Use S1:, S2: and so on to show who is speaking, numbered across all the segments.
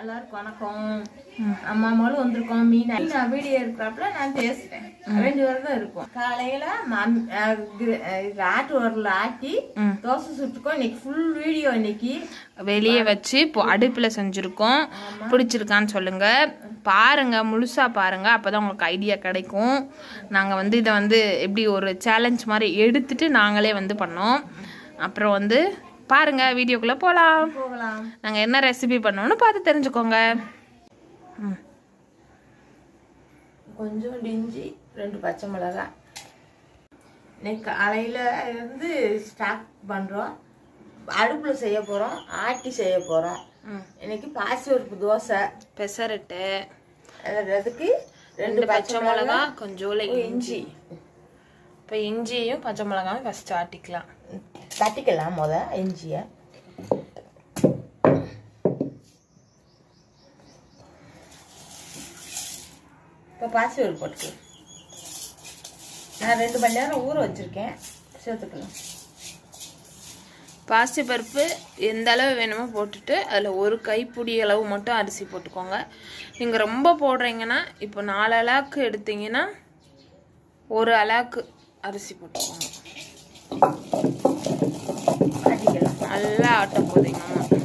S1: எல்லாருக்கும் வணக்கம் அம்மா மாலும் வந்திருக்கோம் மீன் நான் வீடியோ இருக்கிறப்பல நான் பேசுறேன் ரெண்டு பேரும் தான் இருப்போம் காலையில மம்- அஹ் கிர- அஹ் இது ஆட்டு உரல்ல ஆட்டி தோசை சுட்டுக்கோ இன்னைக்கு ஃபுல் வீடியோ இன்னைக்கு
S2: வெளியே வச்சு இப்போ அடுப்பில் செஞ்சுருக்கோம் பிடிச்சிருக்கான்னு சொல்லுங்க பாருங்க முழுசா பாருங்க அப்பதான் உங்களுக்கு ஐடியா கிடைக்கும் நாங்கள் வந்து இதை வந்து எப்படி ஒரு சேலஞ்ச் மாதிரி எடுத்துட்டு நாங்களே வந்து பண்ணோம் அப்புறம் வந்து பாருங்க வீடியோக்குள்ள போகலாம்
S1: போகலாம்
S2: நாங்கள் என்ன ரெசிபி பண்ணோம்னு பார்த்து தெரிஞ்சுக்கோங்க ம்
S1: கொஞ்சம் இஞ்சி ரெண்டு பச்சை மிளகாய் இன்னைக்கு காலையில இருந்து ஸ்டார்ட் பண்றோம் அடுப்புல செய்ய போறோம் ஆட்டி செய்ய போறோம்
S2: ம்
S1: இன்னைக்கு பாசிப்பருப்பு தோசை
S2: பெசரட்டு
S1: அதுக்கு ரெண்டு
S2: ரெண்டு
S1: பச்சை
S2: பச்சை மிளகா கொஞ்சோல இஞ்சி
S1: இஞ்சி
S2: இப்போ இஞ்சியும் பச்சை மிளகாயும் ஃபஸ்ட்டு ஆட்டிக்கலாம்
S1: தட்டிக்கலாம் முத இஞ்சிய இப்போ பாசிப்பருப்பு போட்டுக்கலாம் நான் ரெண்டு மணி நேரம் ஊற வச்சிருக்கேன் சேர்த்துக்கலாம்
S2: பாசிப்பருப்பு எந்த அளவு வேணுமோ போட்டுட்டு அதில் ஒரு கைப்பிடி அளவு மட்டும் அரிசி போட்டுக்கோங்க நீங்கள் ரொம்ப போடுறீங்கன்னா இப்போ நாலு அலாக்கு எடுத்தீங்கன்னா ஒரு அலாக்கு அரிசி போட்டுக்கோங்க
S1: ஆட்டிக்கலாம்
S2: நல்லா ஆட்ட போதுங்க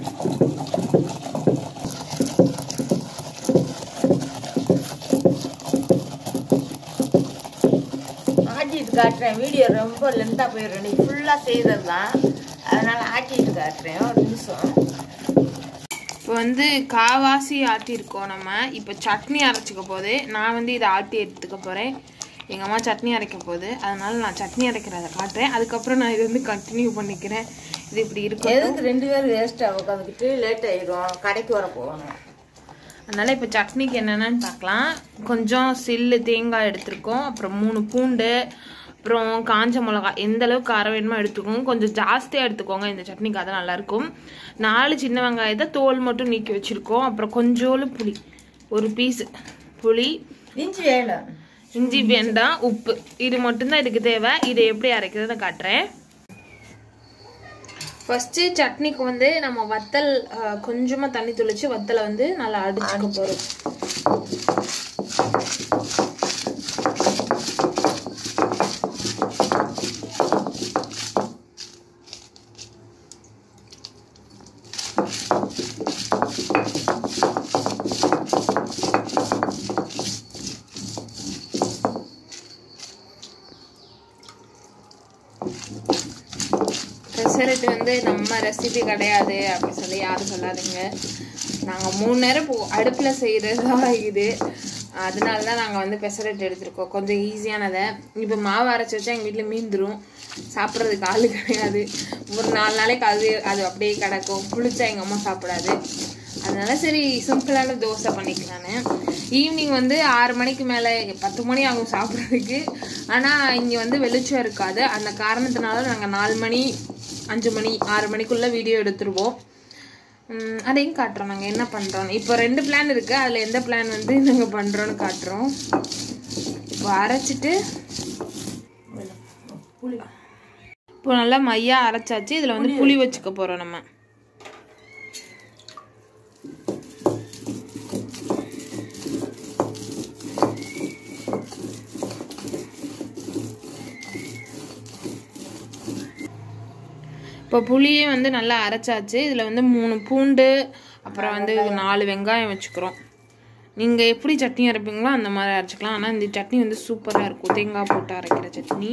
S1: ஆட்டிட்டு காட்டுறேன் வீடியோ ரொம்ப லென்த்தாக போயிடும் நீ ஃபுல்லாக செய்தது தான் அதனால் ஆட்டிட்டு காட்டுறேன் ஒரு நிமிஷம்
S2: இப்போ வந்து காவாசி ஆட்டியிருக்கோம் நம்ம இப்போ சட்னி அரைச்சிக்க போது நான் வந்து இதை ஆட்டி எடுத்துக்க போகிறேன் எங்கள் அம்மா சட்னி அரைக்க போகுது அதனால நான் சட்னி அரைக்கிறத காட்டுறேன் அதுக்கப்புறம் நான் இது வந்து கண்டினியூ பண்ணிக்கிறேன் இது இப்படி இருக்கும்
S1: எதுக்கு ரெண்டு பேரும் வேஸ்ட்டாக உட்காந்துக்கிட்டு லேட் ஆயிடும் கடைக்கு வர போகணும்
S2: அதனால் இப்போ சட்னிக்கு என்னென்னு பார்க்கலாம் கொஞ்சம் சில்லு தேங்காய் எடுத்திருக்கோம் அப்புறம் மூணு பூண்டு அப்புறம் காஞ்ச மிளகா எந்த அளவுக்கு காரம் வேணுமோ எடுத்துக்கோங்க கொஞ்சம் ஜாஸ்தியாக எடுத்துக்கோங்க இந்த சட்னிக்கு அதான் நல்லாயிருக்கும் நாலு சின்ன வெங்காயத்தை தோல் மட்டும் நீக்கி வச்சுருக்கோம் அப்புறம் கொஞ்சோண்டு புளி ஒரு பீஸ் புளி
S1: இஞ்சி வேணும்
S2: இஞ்சி வேண்டாம் உப்பு இது மட்டும்தான் இதுக்கு தேவை இதை எப்படி அரைக்கிறதுன்னு காட்டுறேன் ஃபஸ்ட்டு சட்னிக்கு வந்து நம்ம வத்தல் அஹ், கொஞ்சமா தண்ணி தெளிச்சு வத்தலை வந்து நல்லா அடிச்சுக்க போகிறோம் பெசரட்டு வந்து நம்ம ரெசிபி கிடையாது அப்படி சொல்லி யாரும் சொல்லாதீங்க நாங்கள் மூணு நேரம் போ அடுப்பில் செய்கிறது தான் இது அதனால தான் நாங்கள் வந்து பெசரட்டு எடுத்திருக்கோம் கொஞ்சம் ஈஸியானதை இப்போ மாவு அரைச்சி வச்சா எங்கள் வீட்டில் மீந்துரும் சாப்பிட்றதுக்கு ஆள் கிடையாது ஒரு நாலு நாளைக்கு அது அது அப்படியே கிடக்கும் புளிச்சா எங்கள் அம்மா சாப்பிடாது அதனால சரி சிம்பிளான தோசை பண்ணிக்கலான்னு ஈவினிங் வந்து ஆறு மணிக்கு மேலே பத்து மணி ஆகும் சாப்பிட்றதுக்கு ஆனால் இங்கே வந்து வெளிச்சம் இருக்காது அந்த காரணத்தினால நாங்கள் நாலு மணி அஞ்சு மணி ஆறு மணிக்குள்ளே வீடியோ எடுத்துருவோம் உம், அதையும் காட்டுறோம் நாங்கள் என்ன பண்ணுறோம் இப்போ ரெண்டு பிளான் இருக்குது அதில் எந்த பிளான் வந்து நாங்கள் பண்ணுறோன்னு காட்டுறோம் இப்போ அரைச்சிட்டு
S1: புளி
S2: இப்போ நல்லா மையா அரைச்சாச்சு இதில் வந்து புளி வச்சுக்க போகிறோம் நம்ம இப்போ புளியே வந்து நல்லா அரைச்சாச்சு இதில் வந்து மூணு பூண்டு அப்புறம் வந்து நாலு வெங்காயம் வச்சுக்கிறோம் நீங்கள் எப்படி சட்னி அரைப்பீங்களோ அந்த மாதிரி அரைச்சிக்கலாம் ஆனால் இந்த சட்னி வந்து சூப்பராக இருக்கும் தேங்காய் போட்டு அரைக்கிற சட்னி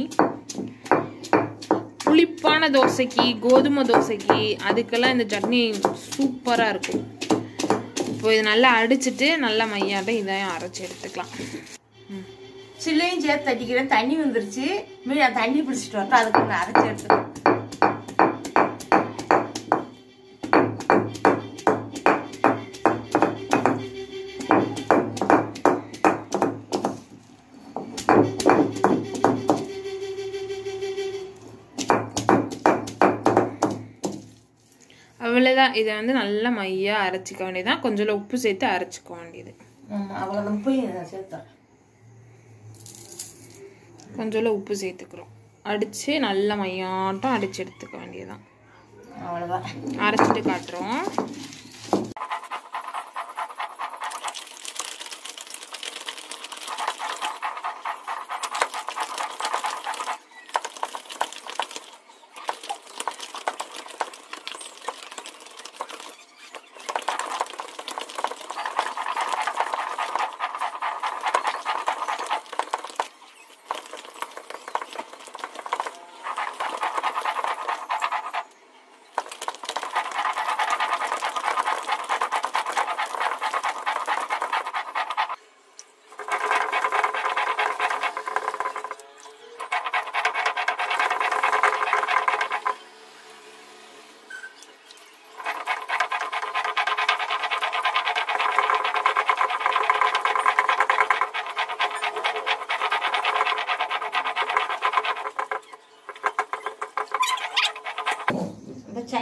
S2: புளிப்பான தோசைக்கு கோதுமை தோசைக்கு அதுக்கெல்லாம் இந்த சட்னி சூப்பராக இருக்கும் இப்போ இது நல்லா அடிச்சிட்டு நல்லா மையாட்ட இதையும் அரைச்சி எடுத்துக்கலாம்
S1: சில்லையும் சேர்த்து தட்டிக்கிறேன் தண்ணி வந்துருச்சு மீன் நான் தண்ணி பிடிச்சிட்டு வரட்டும் அதுக்கு நான் அரைச்சி எடுத்துக்கிறேன்
S2: அவ்வளோதான் இதை வந்து நல்லா மையாக அரைச்சிக்க வேண்டியதுதான் கொஞ்சம் உப்பு சேர்த்து அரைச்சிக்க வேண்டியது
S1: ஆமாம் அவ்வளோதான் போய் நான் சேர்த்தேன்
S2: கொஞ்சோல உப்பு சேர்த்துக்கிறோம் அடித்து நல்லா மையாட்டம் அடித்து எடுத்துக்க வேண்டியதுதான்
S1: அவ்வளோதான்
S2: அரைச்சிட்டு காட்டுறோம்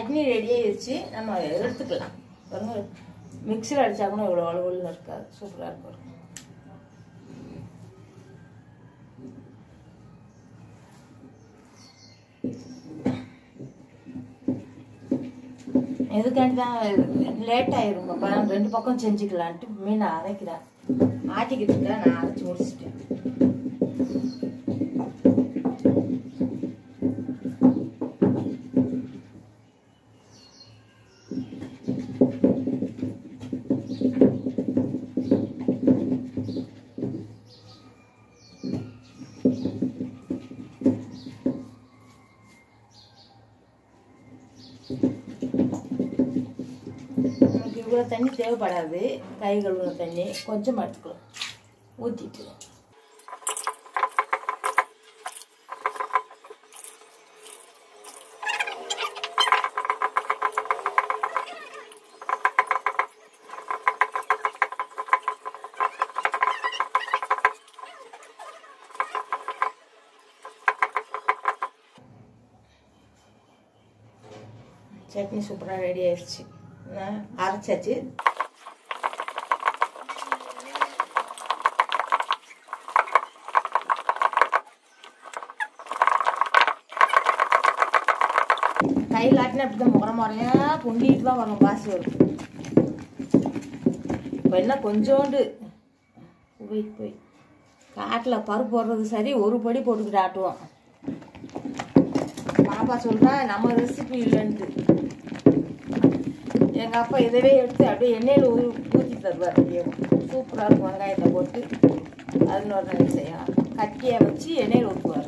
S1: சட்னி ரெடி ஆயிடுச்சு நம்ம எடுத்துக்கலாம் பாருங்க மிக்சியில் அடிச்சா கூட இவ்வளோ அலுவலில் இருக்காது சூப்பராக இருக்கும் எதுக்காண்டி தான் லேட் ஆயிரும் அப்போ ரெண்டு பக்கம் செஞ்சுக்கலான்ட்டு மீனை அரைக்கிறேன் ஆட்டிக்கிட்டு இருக்கேன் நான் அரைச்சி முடிச்சிட்டேன் நமக்கு இவ்வளோ தண்ணி தேவைப்படாது கை கழுவுன தண்ணி கொஞ்சமாக எடுத்துக்கலாம் ஊற்றிட்டு சட்னி சூப்பராக ரெடி ஆயிடுச்சு நான் அரைச்சாச்சு கையில் ஆட்டினா அப்படி தான் முறை முறையாக பொங்கிட்டு தான் வரணும் பாசி வரும் இப்போ என்ன கொஞ்சோண்டு போய் போய் காட்டில் பருப்பு போடுறது சரி ஒரு படி போட்டுக்கிட்டு ஆட்டுவோம் பாப்பா சொல்றா நம்ம ரெசிபி இல்லைன்ட்டு எங்கள் அப்பா இதவே எடுத்து அப்படியே எண்ணெயில் ஊ ஊற்றி தருவார் அப்படியே சூப்பராக இருக்கும் வெங்காயத்தை போட்டு அது இன்னொரு நாள் செய்யலாம் கட்டியை வச்சு எண்ணெயில் ஊற்றுவார்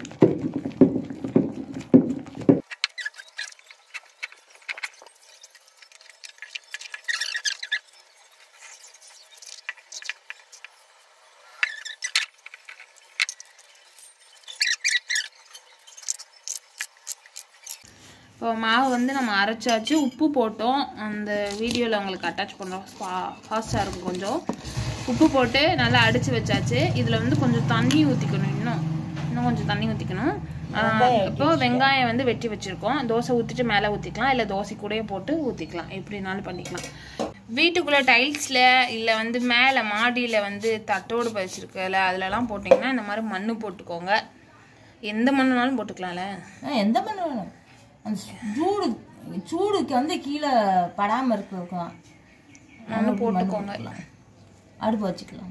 S2: இப்போ மாவு வந்து நம்ம அரைச்சாச்சு உப்பு போட்டோம் அந்த வீடியோவில் உங்களுக்கு அட்டாச் பண்ணுறோம் ஃபாஸ்ட்டாக இருக்கும் கொஞ்சம் உப்பு போட்டு நல்லா அடித்து வச்சாச்சு இதில் வந்து கொஞ்சம் தண்ணி ஊற்றிக்கணும் இன்னும் இன்னும் கொஞ்சம் தண்ணி ஊற்றிக்கணும் இப்போ வெங்காயம் வந்து வெட்டி வச்சுருக்கோம் தோசை ஊற்றிட்டு மேலே ஊற்றிக்கலாம் இல்லை தோசை கூடயே போட்டு ஊற்றிக்கலாம் எப்படினாலும் பண்ணிக்கலாம் வீட்டுக்குள்ளே டைல்ஸில் இல்லை வந்து மேலே மாடியில் வந்து தட்டோடு பதிச்சிருக்கல அதுலலாம் போட்டிங்கன்னா இந்த மாதிரி மண் போட்டுக்கோங்க எந்த மண்ணுனாலும் போட்டுக்கலாம்ல
S1: ஆ எந்த மண் வேணும் அந்த சூடு சூடுக்கு வந்து கீழே படாமல் இருக்கலாம்
S2: மண்ணு போட்டுக்கோங்க
S1: அடுப்பு வச்சுக்கலாம்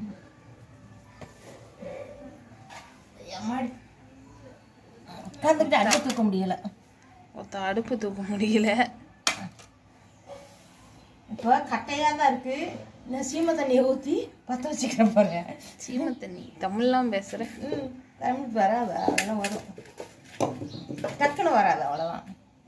S1: உட்காந்துக்கிட்டு அடுப்பு தூக்க முடியல
S2: ஒருத்த அடுப்பு தூக்க முடியல
S1: இப்போ கட்டையாக தான் இருக்கு நான் சீமை தண்ணியை ஊற்றி பற்ற வச்சுக்கிறேன் பாருங்க
S2: சீமை தண்ணி தமிழ்லாம் பேசுகிறேன்
S1: ம் தமிழ் வராது அதெல்லாம் வரும் டக்குன்னு வராது அவ்வளோதான்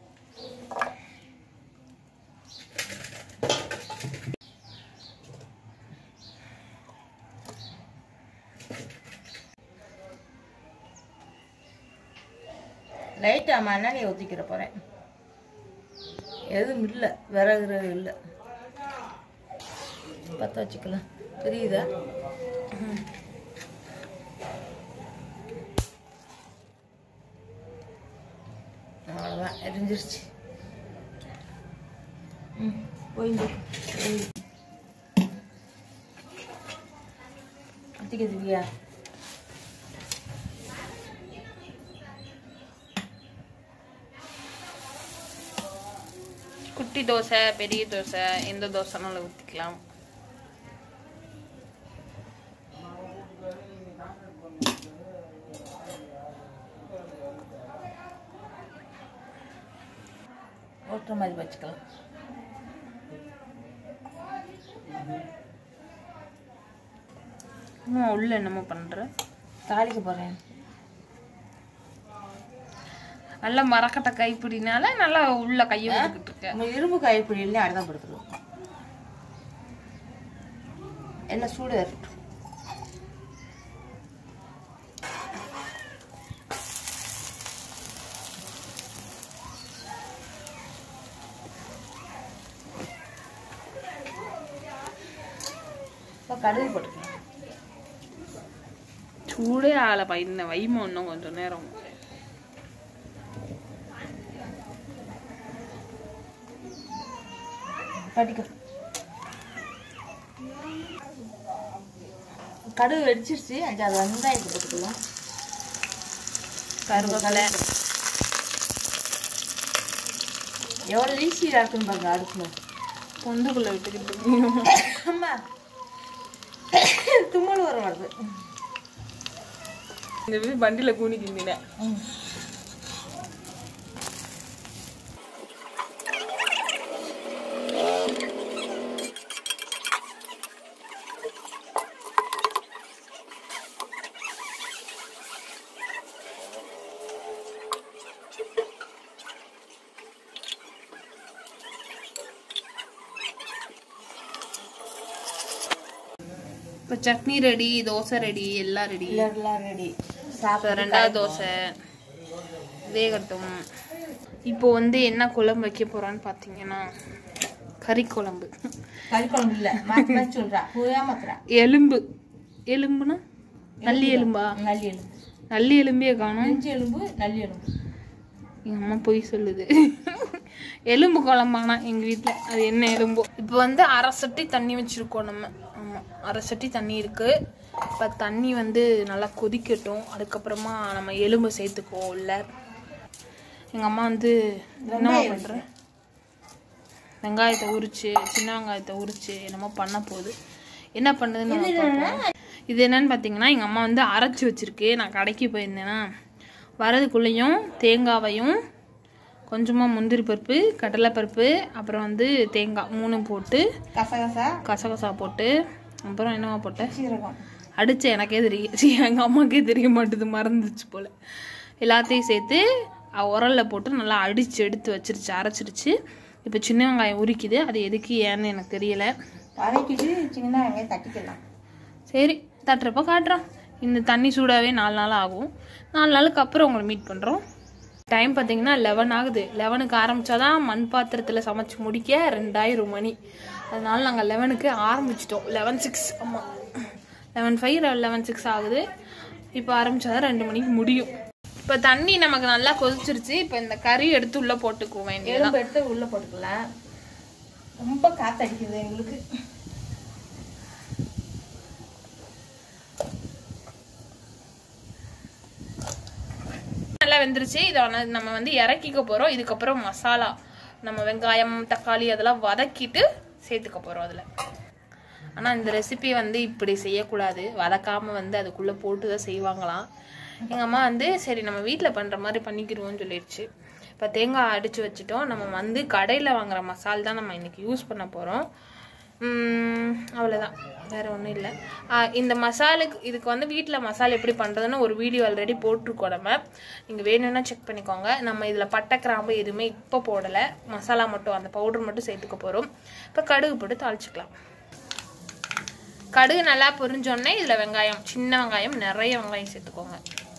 S1: லைட்டாக மண்ணெண்ணெய் ஊற்றிக்கிற போகிறேன் எதுவும் இல்லை விறகு இல்லை பற்ற வச்சுக்கலாம் தெரியுதா அவ்வளோதான் எரிஞ்சிருச்சு ம் போயிந்து அத்திக்க திவ்யா
S2: குட்டி தோசை பெரிய தோசை எந்த தோசைனாலும் ஊற்றிக்கலாம்
S1: ஓட்டுற மாதிரி வச்சுக்கலாம்
S2: இன்னும் உள்ள என்னமோ பண்ணுற
S1: தாளிக்க போகிறேன்
S2: நல்லா மரக்கட்டை கைப்பிடினால நல்லா உள்ள கையை விட்டுக்கிட்டு இருக்க
S1: நம்ம இரும்பு காய்ப்பிடியிலே அடதான் படுத்துருவோம் என்ன சூடு இருக்கட்டும் இப்போ கடுகு போட்டுக்கலாம்
S2: சூடே ஆகலை பையன வைமா இன்னும் கொஞ்சம் நேரம்
S1: கட்டிக்கோ கடுகு வெடிச்சிருச்சு அஞ்சாவது வெங்காயத்தை போட்டுக்கலாம்
S2: கருவேப்பிலை
S1: எவ்வளோ ஈஸியாக இருக்குன்னு பாருங்க அடுப்புல
S2: தொண்டுக்குள்ள விட்டுக்கிட்டு
S1: அம்மா தும்மல் வர வருது
S2: இந்த வீடு வண்டியில கூணி கிண்டினேன் இப்போ சட்னி ரெடி தோசை ரெடி எல்லாம் ரெடி
S1: எல்லாம் ரெடி
S2: இப்போ
S1: சாப்பிட
S2: ரெண்டாவது தோசை வேகட்டும் இப்போ வந்து என்ன குழம்பு வைக்க போறோம்னு பார்த்தீங்கன்னா கறி குழம்பு
S1: கறி குழம்பு இல்லை மாற்றி மாற்றி சொல்கிறா ஏமாத்துறா
S2: எலும்பு எலும்புனா நல்லி எலும்பா
S1: நல்லி எலும்பு
S2: நல்லி எலும்பே காணும்
S1: நெஞ்சு எலும்பு நல்லி எலும்பு
S2: எங்கள் அம்மா பொய் சொல்லுது எலும்பு குழம்பானா எங்கள் வீட்டில் அது என்ன எலும்போ இப்போ வந்து அரை சட்டி தண்ணி வச்சுருக்கோம் நம்ம ஆமாம் அரை சட்டி தண்ணி இருக்குது இப்போ தண்ணி வந்து நல்லா கொதிக்கட்டும் அதுக்கப்புறமா நம்ம எலும்பு சேர்த்துக்குவோம் உள்ள எங்கள் அம்மா வந்து என்னம்மா பண்ணுற வெங்காயத்தை உரிச்சு சின்ன வெங்காயத்தை உரிச்சு என்னமோ பண்ண போகுது என்ன பண்ணுதுன்னு நம்ம பார்ப்போம். இது என்னன்னு பார்த்தீங்கன்னா எங்கள் அம்மா வந்து அரைச்சி வச்சிருக்கு நான் கடைக்கு போயிருந்தேன்னா வரதுக்குள்ளேயும் தேங்காவையும் கொஞ்சமாக முந்திரி பருப்பு கடலைப்பருப்பு அப்புறம் வந்து தேங்காய் மூணும் போட்டு
S1: கசகசா
S2: கசகசா போட்டு அப்புறம் என்னவா போட்டேன்
S1: சீரகம்
S2: அடிச்ச எனக்கே தெரியும் சீ எங்கள் அம்மாக்கே தெரிய மாட்டுது மறந்துச்சு போல் எல்லாத்தையும் சேர்த்து அ- உரல்ல போட்டு நல்லா அடிச்சு எடுத்து வச்சிருச்சு அரைச்சிருச்சு இப்போ சின்ன வெங்காயம் உரிக்குது அது எதுக்கு ஏன்னு எனக்கு தெரியல
S1: வதக்கிட்டு சின்ன வெங்காயம் தட்டிக்கலாம்
S2: சரி தட்டுறப்ப காட்டுறோம் இந்த தண்ணி சூடாகவே நாலு நாள் ஆகும் நாலு நாளுக்கு அப்புறம் உங்களை மீட் பண்ணுறோம் டைம் பார்த்தீங்கன்னா லெவன் ஆகுது லெவனுக்கு ஆரம்பிச்சாதான் மண் பாத்திரத்தில் சமைச்சு முடிக்க ரெண்டாயிரம் மணி அதனால நாங்கள் லெவனுக்கு ஆரம்பிச்சிட்டோம் லெவன் சிக்ஸ் ஆமாம் லெவன் ஃபைவ் லெவன் சிக்ஸ் ஆகுது இப்போ ஆரம்பிச்சாதான் ரெண்டு மணிக்கு முடியும் இப்போ தண்ணி நமக்கு நல்லா கொதிச்சிருச்சு இப்போ இந்த கறி எடுத்து உள்ளே போட்டுக்குவோம் வேண்டியது
S1: எலும்பு எடுத்து உள்ள போட்டுக்கலாம் ரொம்ப காத்தடிக்குது எங்களுக்கு
S2: நல்லா வெந்துருச்சு இதை வந்து நம்ம வந்து இறக்கிக்க போகிறோம் இதுக்கப்புறம் மசாலா நம்ம வெங்காயம் தக்காளி அதெல்லாம் வதக்கிட்டு சேர்த்துக்க போகிறோம் அதில் ஆனால் இந்த ரெசிபி வந்து இப்படி செய்யக்கூடாது வதக்காமல் வந்து அதுக்குள்ளே போட்டு தான் செய்வாங்களாம் எங்கள் அம்மா வந்து சரி நம்ம வீட்டில் பண்ணுற மாதிரி பண்ணிக்கிடுவோம்னு சொல்லிடுச்சு இப்போ தேங்காய் அடித்து வச்சுட்டோம் நம்ம வந்து கடையில் வாங்குற மசால் தான் நம்ம இன்னைக்கு யூஸ் பண்ண போகிறோம் அவ்வளோதான் வேறு ஒன்றும் இல்லை இந்த மசாலுக்கு இதுக்கு வந்து வீட்டில் மசாலா எப்படி பண்ணுறதுன்னு ஒரு வீடியோ ஆல்ரெடி போட்டிருக்கோம் நம்ம நீங்கள் வேணும்னா செக் பண்ணிக்கோங்க நம்ம இதில் பட்டை கிராம்பு எதுவுமே இப்போ போடலை மசாலா மட்டும் அந்த பவுடர் மட்டும் சேர்த்துக்க போகிறோம் இப்போ கடுகு போட்டு தாளிச்சிக்கலாம் கடுகு நல்லா பொரிஞ்சோடனே இதில் வெங்காயம் சின்ன வெங்காயம் நிறைய வெங்காயம் சேர்த்துக்கோங்க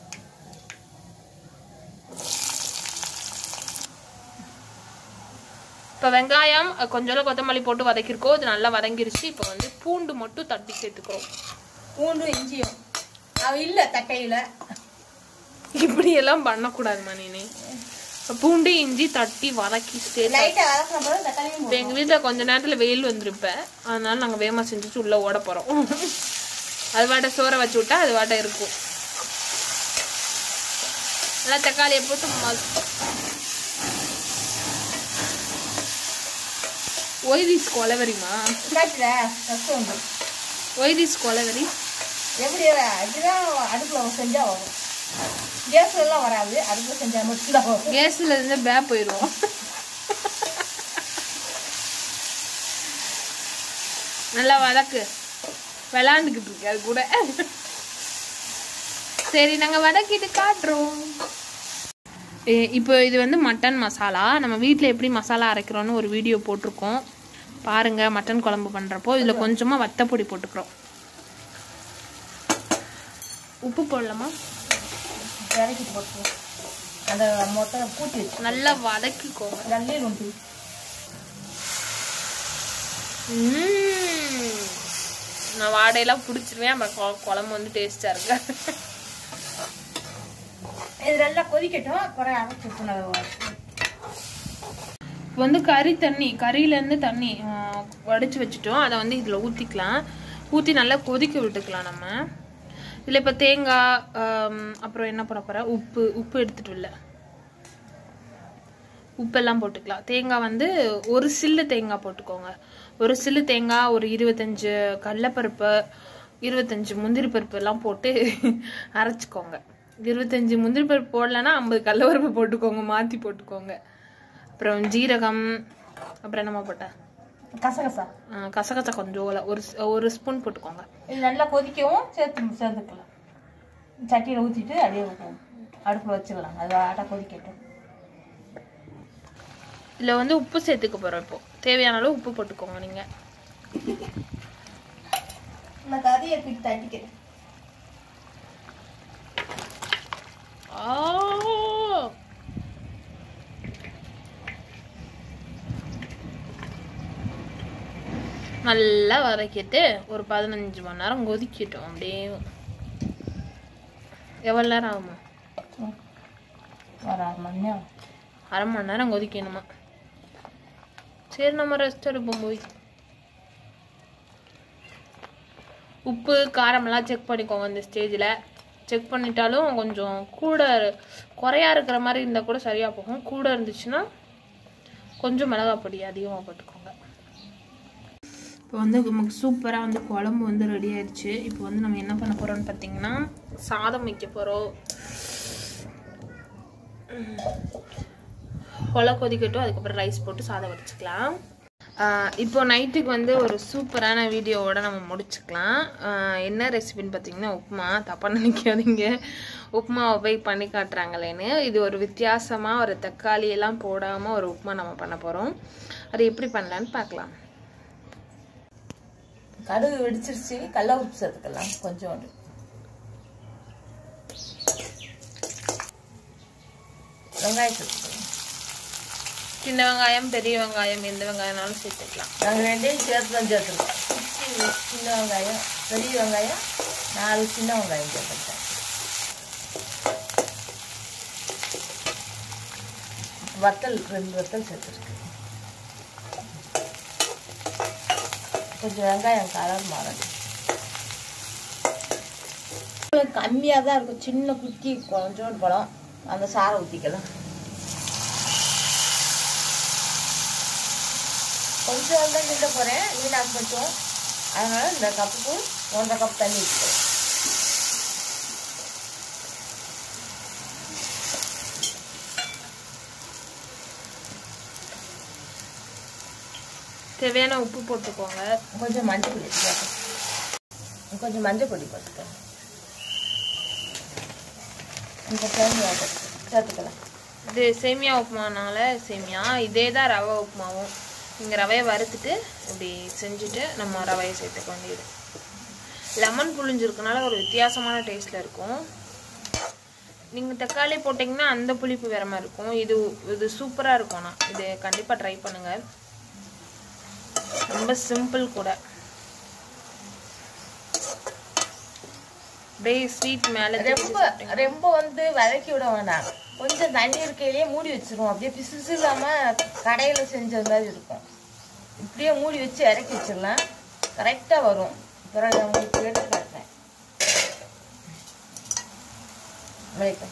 S2: இப்போ வெங்காயம் அஹ், கொஞ்சோண்டு கொத்தமல்லி போட்டு வதக்கிருக்கோம் இது நல்லா வதங்கிருச்சு இப்போ வந்து பூண்டு மட்டும் தட்டி சேர்த்துக்கிறோம்
S1: பூண்டும் இஞ்சியும் அவ இல்ல தட்டையில
S2: இப்படி எல்லாம் பண்ணக்கூடாதுமா நீ இப்போ பூண்டு இஞ்சி தட்டி வதக்கி சேர்த்து
S1: லைட்டா வதக்கின பிறகு தக்காளியும்
S2: இப்போ எங்கள் வீட்டில் கொஞ்ச நேரத்தில் வெயில் வந்துருப்பேன் அதனால நாங்கள் வேமா செஞ்சுட்டு உள்ளே ஓட போகிறோம் அது வாட்ட சோறை வச்சு விட்டா அது வாட்ட இருக்கும் நல்லா தக்காளியை போட்டு ம- ஒய் திஸ் கொலவரிமா
S1: காட்டுல கஷ்டம் உண்டு
S2: ஒய் திஸ் கொலவரி
S1: எப்படி இப்படிதான் அடுப்புல செஞ்சா வரும் கேஸ்ல எல்லாம் வராது அடுப்புல செஞ்சா மட்டும்தான் வரும்
S2: கேஸில் இருந்து பே போயிடுவோம் நல்லா வதக்கு விளாண்டுக்கிட்டு இருக்கு அது கூட சரி நாங்கள் வதக்கிட்டு காட்டுறோம் ஏ- இப்போ இது வந்து மட்டன் மசாலா நம்ம வீட்டில் எப்படி மசாலா அரைக்கிறோன்னு ஒரு வீடியோ போட்டிருக்கோம் பாருங்க மட்டன் குழம்பு பண்ணுறப்போ இதில் கொஞ்சமாக வத்தப்பொடி போட்டுக்கிறோம் உப்பு போடலாமா
S1: இறக்கிட்டு போட்டு அந்த மொத்தம் கூட்டி வச்சு
S2: நல்லா வதக்கிக்கோங்க
S1: நல்லே உண்டு
S2: ம்ம். நான் வாடையெல்லாம் பிடிச்சிருவேன் அப்புறம் கொ- குழம்பு வந்து டேஸ்டா இருக்கு
S1: இது நல்லா கொதிக்கட்டும் அப்புறம் அரைச்சி விட்டுணும்
S2: இப்போ வந்து கறி தண்ணி கறியிலேருந்து தண்ணி ஆஹ், வடிச்சு வச்சுட்டோம் அதை வந்து இதில் ஊற்றிக்கலாம் ஊற்றி நல்லா கொதிக்க விட்டுக்கலாம் நம்ம இதில் இப்போ தேங்காய் ஆம், அப்புறம் என்ன பண்ண போகிறேன் உப்பு உப்பு எடுத்துட்டு இல்லை உப்பெல்லாம் போட்டுக்கலாம் தேங்காய் வந்து ஒரு சில்லு தேங்காய் போட்டுக்கோங்க ஒரு சில்லு தேங்காய் ஒரு இருபத்தஞ்சு கடலப்பருப்பு இருபத்தஞ்சு முந்திரி பருப்பு எல்லாம் போட்டு அரைச்சிக்கோங்க இருபத்தஞ்சு முந்திரி பருப்பு போடலன்னா ஐம்பது கடலப்பருப்பு போட்டுக்கோங்க மாற்றி போட்டுக்கோங்க அப்புறம் ஜீரகம் அப்புறம் என்னம்மா போட்டேன்
S1: கசகசா
S2: ஆ, கசகசா கொஞ்சம் ஒரு- ஒரு ஸ்- ஒரு ஸ்பூன் போட்டுக்கோங்க
S1: இது நல்லா கொதிக்கவும் சேர்த்து சேர்த்துக்கலாம் சட்டியில் ஊற்றிட்டு அப்படியே அடுப்பில் வச்சிடலாம் அது ஆட்டா கொதிக்கட்டும்
S2: இதில் வந்து உப்பு சேர்த்துக்க போகிறோம் இப்போ தேவையான அளவு உப்பு போட்டுக்கோங்க நீங்கள்
S1: நான் கறியை பிடி தட்டிக்கிறேன்
S2: ஆ நல்லா வதக்கிட்டு ஒரு பதினஞ்சு மணி நேரம் கொதிக்கட்டும் அப்படியே எவ்வளோ நேரம் ஆகுமா
S1: ஒரு அரை மணி நேரம்
S2: அரை மணி நேரம் கொதிக்கணுமா சரி நம்ம ரெஸ்ட் எடுப்போம் போய் உப்பு காரமெல்லாம் செக் பண்ணிக்கோங்க இந்த ஸ்டேஜில் செக் பண்ணிட்டாலும் கொஞ்சம் கூட குறையா இருக்கிற மாதிரி இருந்தால் கூட சரியாக போகும் கூட இருந்துச்சுன்னா கொஞ்சம் மிளகாய் பொடி அதிகமாக போட்டுக்கோங்க இப்போ வந்து நமக்கு சூப்பராக வந்து குழம்பு வந்து ரெடி ஆயிடுச்சு இப்போ வந்து நம்ம என்ன பண்ண போகிறோம்னு பார்த்தீங்கன்னா சாதம் வைக்க போகிறோம் கொலை கொதிக்கட்டும் அதுக்கப்புறம் ரைஸ் போட்டு சாதம் வச்சுக்கலாம் ஆஹ் இப்போ நைட்டுக்கு வந்து ஒரு சூப்பரான வீடியோவோட நம்ம முடிச்சுக்கலாம் ஆஹ் என்ன ரெசிபின்னு பார்த்தீங்கன்னா உப்புமா தப்பாக நினைக்காதீங்க உப்புமாவை போய் பண்ணி காட்டுறாங்களேன்னு இது ஒரு வித்தியாசமாக ஒரு தக்காளி எல்லாம் போடாமல் ஒரு உப்புமா நம்ம பண்ண போகிறோம் அது எப்படி பண்ணலான்னு பார்க்கலாம்
S1: கடுகு வெடிச்சிருச்சு கடல உப்பு சேர்த்துக்கலாம் கொஞ்சோண்டு வெங்காயம் சேர்த்துக்கலாம்
S2: சின்ன வெங்காயம் பெரிய வெங்காயம் எந்த வெங்காயம்னாலும் சேர்த்துக்கலாம்
S1: நாங்கள் ரெண்டையும் சேர்த்து தான் சேர்த்துருக்கோம் குட்டி சின்ன வெங்காயம் பெரிய வெங்காயம் நாலு சின்ன வெங்காயம் சேர்த்துருக்கேன் வத்தல் ரெண்டு வத்தல் சேர்த்துருக்கேன் கொஞ்சம் வெங்காயம் கலர் மாறணும் கம்மியாக தான் இருக்கும் சின்ன குட்டி கொஞ்சோண்டு பழம் அந்த சாரை ஊற்றிக்கலாம் கொஞ்சம் தான் கிண்ட போகிறேன் வீணாக்க மட்டும் அதனால் இந்த கப்புக்கு ஒன்றரை கப் தண்ணி ஊற்றிக்கிறேன்
S2: தேவையான உப்பு போட்டுக்கோங்க
S1: கொஞ்சம் மஞ்சள் பொடி சேர்த்து கொஞ்சம் மஞ்சள் பொடி போட்டுக்கேன் இந்த தேங்காய் சேர்த்துக்கலாம்
S2: இது சேமியா உப்புமானால சேமியா இதே தான் ரவை உப்புமாவும் நீங்கள் ரவையை வறுத்துட்டு இப்படி செஞ்சுட்டு நம்ம ரவையை சேர்த்துக்க வேண்டியது லெமன் புளிஞ்சிருக்கனால ஒரு வித்தியாசமான டேஸ்ட்டில் இருக்கும் நீங்கள் தக்காளி போட்டிங்கன்னா அந்த புளிப்பு வேற மாதிரி இருக்கும் இது இது சூப்பராக இருக்கும் ஆனால் இது கண்டிப்பாக ட்ரை பண்ணுங்கள் ரொம்ப சிம்பிள் கூட அப்படியே ஸ்வீட் மேலே
S1: ரொம்ப ரொம்ப வந்து வதக்கி விட வேண்டாம் கொஞ்சம் தண்ணி இருக்கையிலேயே மூடி வச்சிருவோம் அப்படியே பிசு பிசு இல்லாமல் கடையில் செஞ்ச மாதிரி இருக்கும் இப்படியே மூடி வச்சு இறக்கி வச்சிடலாம் கரெக்டாக வரும் பிறகு நான் உங்களுக்கு எடுத்து காட்டுறேன் வைக்க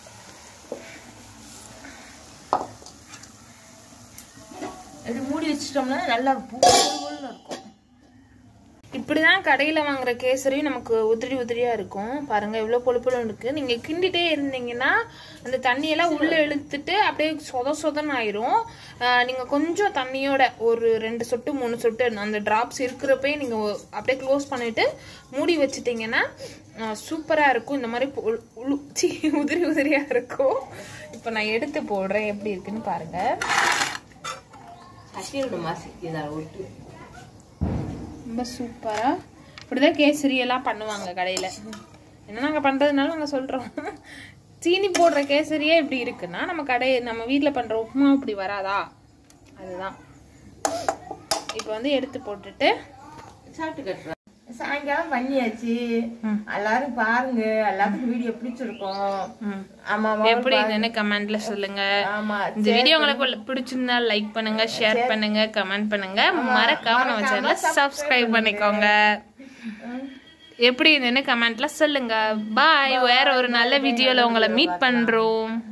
S1: இப்படி மூடி வச்சிட்டோம்னா நல்லா பூ பூன்னு இருக்கும்
S2: இப்படிதான் கடையில் வாங்குற கேசரி நமக்கு உதிரி உதிரியாக இருக்கும் பாருங்க எவ்வளோ பொழுப்புலும் இருக்கு நீங்கள் கிண்டிட்டே இருந்தீங்கன்னா அந்த தண்ணியெல்லாம் உள்ளே இழுத்துட்டு அப்படியே சொத சொதன்னு ஆயிரும் ஆஹ் நீங்க கொஞ்சம் தண்ணியோட ஒரு ரெண்டு சொட்டு மூணு சொட்டு அந்த டிராப்ஸ் இருக்கிறப்பே நீங்க ஒ- அப்படியே க்ளோஸ் பண்ணிட்டு மூடி வச்சிட்டிங்கன்னா சூப்பராக இருக்கும் இந்த மாதிரி பொ- உளு சீ, உதிரி உதிரியாக இருக்கும் இப்போ நான் எடுத்து போடுறேன் எப்படி இருக்குன்னு பாருங்க
S1: சட்டியோட மாசி இதை ஒட்டு
S2: ரொம்ப சூப்பரா இப்படிதான் கேசரி எல்லாம் பண்ணுவாங்க கடையில என்ன நாங்க பண்றதுனால நாங்க சொல்றோம் சீனி போடுற கேசரியே இப்படி இருக்குன்னா நம்ம கடை நம்ம வீட்ல பண்ற உப்புமா இப்படி வராதா அதுதான் இப்போ வந்து எடுத்து போட்டுட்டு
S1: சாப்பிட்டு கட்டுறேன் சாயங்காலம் பண்ணியாச்சு எல்லாரும் பாருங்க எல்லாத்துக்கும் வீடியோ பிடிச்சிருக்கோம்
S2: ம்.
S1: ஆமா
S2: எப்படி இருந்துன்னு கமெண்ட்ல சொல்லுங்க
S1: ஆமா
S2: இந்த வீடியோ உங்களுக்கு பிடிச்சிருந்தா லைக் பண்ணுங்க ஷேர் பண்ணுங்க கமெண்ட் பண்ணுங்க மறக்காம நம்ம சேனலை சப்ஸ்கிரைப் பண்ணிக்கோங்க எப்படி இருந்துன்னு கமெண்ட்ல சொல்லுங்க பாய் வேற ஒரு நல்ல வீடியோல உங்களை மீட் பண்றோம்